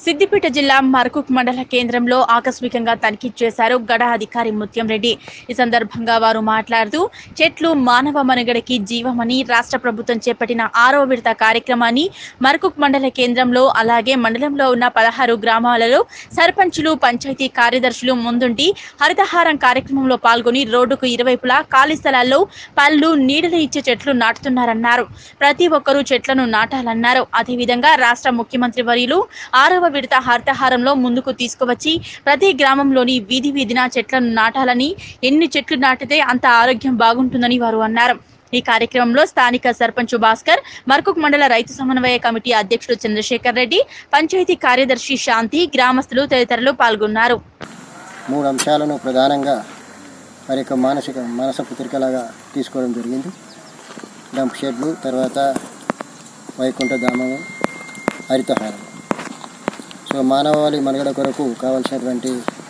సిద్దిపేట జిల్లా మరకుక్ మండల కేంద్రంలో ఆకస్మికంగా తనిఖీ చేశారు గడ అధికారి ముత్యం రెడ్డి ఈ సందర్భంగా వారు మాట్లాడుతూ చెట్లు మానవ మనుగడకి జీవమని రాష్ట్ర ప్రభుత్వం చేపట్టిన ఆరవ విడత కార్యక్రమాన్ని మరకుక్ మండల కేంద్రంలో అలాగే మండలంలో ఉన్న పదహారు గ్రామాలలో సర్పంచులు పంచాయతీ కార్యదర్శులు ముందుండి హరితహారం కార్యక్రమంలో పాల్గొని రోడ్డుకు ఇరువైపులా ఖాళీ స్థలాల్లో పళ్ళు నీడలు ఇచ్చే చెట్లు నాటుతున్నారన్నారు ప్రతి ఒక్కరూ చెట్లను నాటాలన్నారు అదేవిధంగా రాష్ట్ర ముఖ్యమంత్రి వర్యులు ఆరవ విడత హరితహారంలో ముందుకు తీసుకువచ్చి ప్రతి గ్రామంలోని వీధి వీధిన చెట్లను నాటాలని ఎన్ని చెట్లు నాటితే అంత ఆరోగ్యం బాగుంటుందని వారు అన్నారు ఈ కార్యక్రమంలో స్థానిక సర్పంచ్ భాస్కర్ మర్కుక్ మండల రైతు సమన్వయ కమిటీ అధ్యక్షుడు చంద్రశేఖర్ రెడ్డి పంచాయతీ కార్యదర్శి శాంతి గ్రామస్తులు తదితరులు పాల్గొన్నారు మూడు అంశాలను ప్రధానంగా మరి యొక్క మానసిక మానస పుత్రికలాగా తీసుకోవడం జరిగింది డంప్ షెడ్లు తర్వాత వైకుంఠ ధామము హరితహారం సో మానవాళి మనుగడ కొరకు కావలసినటువంటి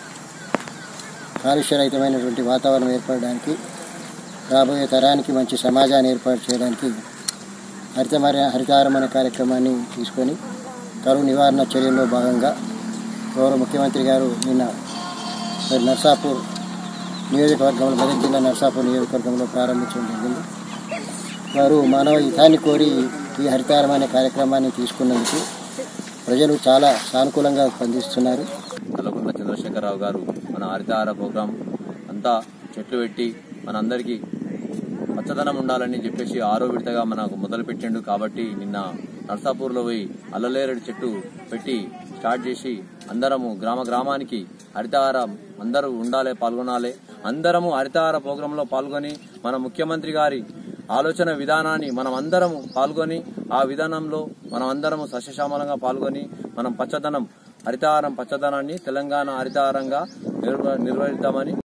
కాలుష్యరహితమైనటువంటి వాతావరణం ఏర్పడడానికి రాబోయే తరానికి మంచి సమాజాన్ని ఏర్పాటు చేయడానికి హరితమర హరితహారం అనే కార్యక్రమాన్ని తీసుకొని కరువు నివారణ చర్యల్లో భాగంగా గౌరవ ముఖ్యమంత్రి గారు నిన్న మరి నర్సాపూర్ నియోజకవర్గంలో మెదక్ జిల్లా నర్సాపూర్ నియోజకవర్గంలో ప్రారంభించడం జరిగింది వారు మానవ హితాన్ని కోరి ఈ హరితారం అనే కార్యక్రమాన్ని తీసుకున్నందుకు ప్రజలు చాలా సానుకూలంగా స్పందిస్తున్నారు కల్వకుంట్ల చంద్రశేఖరరావు గారు మన హరితహార ప్రోగ్రాం అంతా చెట్లు పెట్టి మనందరికీ పచ్చదనం ఉండాలని చెప్పేసి ఆరో విడతగా మనకు మొదలు పెట్టిండు కాబట్టి నిన్న నర్సాపూర్లో పోయి అల్లలేరడి చెట్టు పెట్టి స్టార్ట్ చేసి అందరము గ్రామ గ్రామానికి హరితహారం అందరూ ఉండాలి పాల్గొనాలి అందరము హరితహార ప్రోగ్రాంలో పాల్గొని మన ముఖ్యమంత్రి గారి ఆలోచన విధానాన్ని మనం అందరము పాల్గొని ఆ విధానంలో మనం అందరము సస్యశ్యామలంగా పాల్గొని మనం పచ్చదనం హరితహారం పచ్చదనాన్ని తెలంగాణ హరితహారంగా నిర్వ నిర్వహిద్దామని